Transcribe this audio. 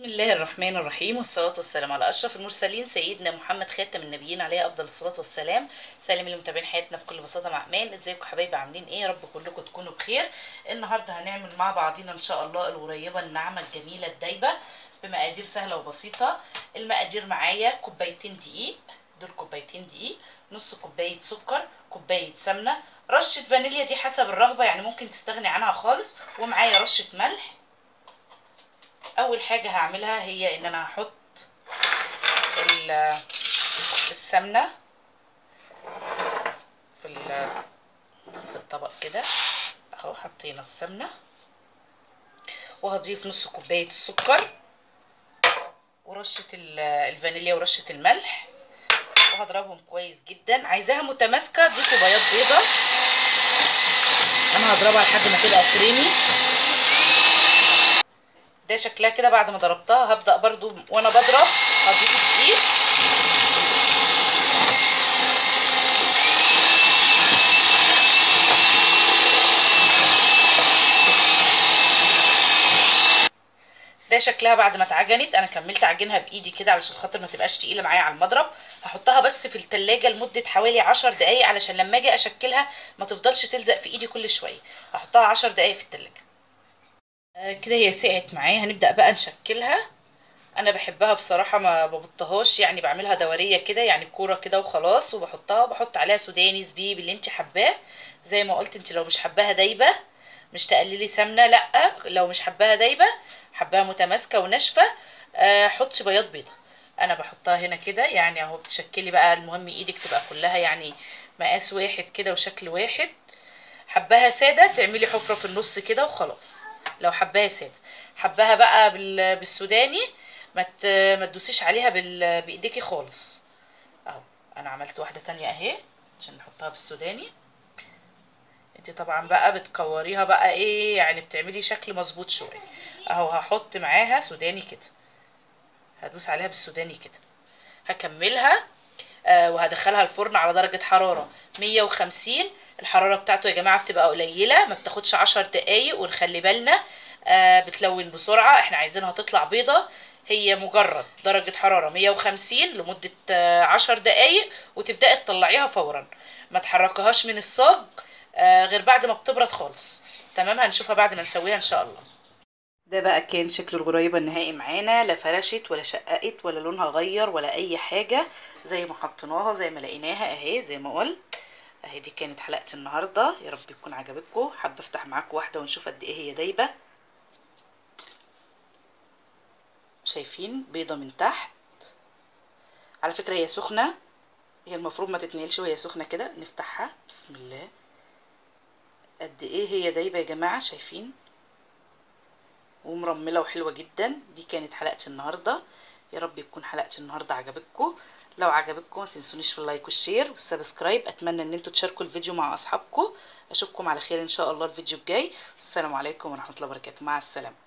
بسم الله الرحمن الرحيم والصلاة والسلام على أشرف المرسلين سيدنا محمد خاتم النبيين عليه أفضل الصلاة والسلام سلام اللي متابعين حياتنا بكل بساطة مع أمان ازيكم حبايبي عاملين ايه يا رب كلكم تكونوا بخير النهاردة هنعمل مع بعضينا إن شاء الله الغريبة الناعمة الجميلة الدايبة بمقادير سهلة وبسيطة المقادير معايا كوبايتين دقيق دول كوبايتين دقيق نص كوباية سكر كوباية سمنة رشة فانيليا دي حسب الرغبة يعني ممكن تستغني عنها خالص ومعايا رشة ملح اول حاجه هعملها هي ان انا هحط السمنه في في الطبق كده اهو حطينا السمنه وهضيف نص كوبايه السكر ورشه الفانيليا ورشه الملح وهضربهم كويس جدا عايزاها متماسكه ضيفوا بياض بيضه انا هضربها لحد ما تبقى كريمي ده شكلها كده بعد ما ضربتها هبدأ برضو وانا بضرب هضيف الدقيق ده شكلها بعد ما اتعجنت انا كملت اعجنها بايدي كده علشان خاطر ما تبقاش تقيله معايا على المضرب هحطها بس في التلاجة لمده حوالي عشر دقايق علشان لما اجي اشكلها ما تفضلش تلزق في ايدي كل شويه هحطها عشر دقايق في التلاجة كده هي سقعت معايا هنبدأ بقى نشكلها انا بحبها بصراحة ما ببطهاش يعني بعملها دورية كده يعني كورة كده وخلاص وبحطها وبحط عليها سوداني زبيب اللي انت حباه زي ما قلت انت لو مش حباها دايبة مش تقللي سمنة لا لو مش حباها دايبة حباها متماسكة وناشفة آه حطي بياض بيضة انا بحطها هنا كده يعني اهو بتشكلي بقى المهم ايدك تبقى كلها يعني مقاس واحد كده وشكل واحد حباها سادة تعملي حفرة في النص كده وخلاص لو حباها ساده حباها بقى بالسوداني ما ما تدوسيش عليها بايديكي خالص اهو انا عملت واحده تانية اهي عشان نحطها بالسوداني انت طبعا بقى بتكوريها بقى ايه يعني بتعملي شكل مظبوط شويه اهو هحط معاها سوداني كده هدوس عليها بالسوداني كده هكملها آه وهدخلها الفرن على درجه حراره 150 الحراره بتاعته يا جماعه بتبقى قليله ما بتاخدش عشر دقايق ونخلي بالنا آه بتلون بسرعه احنا عايزينها تطلع بيضه هي مجرد درجه حراره 150 لمده آه عشر دقايق وتبداي تطلعيها فورا ما تحركيهاش من الصاج آه غير بعد ما بتبرد خالص تمام هنشوفها بعد ما نسويها ان شاء الله ده بقى كان شكل الغريبه النهائي معانا لا فرشت ولا شققت ولا لونها غير ولا اي حاجه زي ما حطيناها زي ما لقيناها اهي زي ما قلت اهي دي كانت حلقتي النهارده يا رب يكون عجبتكم حابه افتح معاكم واحده ونشوف قد ايه هي دايبه شايفين بيضه من تحت على فكره هي سخنه هي المفروض ما تتنقلش وهي سخنه كده نفتحها بسم الله قد ايه هي دايبه يا جماعه شايفين ومرمله وحلوه جدا دي كانت حلقتي النهارده يا رب يكون حلقتي النهارده عجبتكم لو عجبتكم ما تنسونيش في اللايك والشير والسبسكرايب اتمنى ان انتوا تشاركوا الفيديو مع اصحابكم اشوفكم على خير ان شاء الله الفيديو الجاي السلام عليكم ورحمه الله وبركاته مع السلامه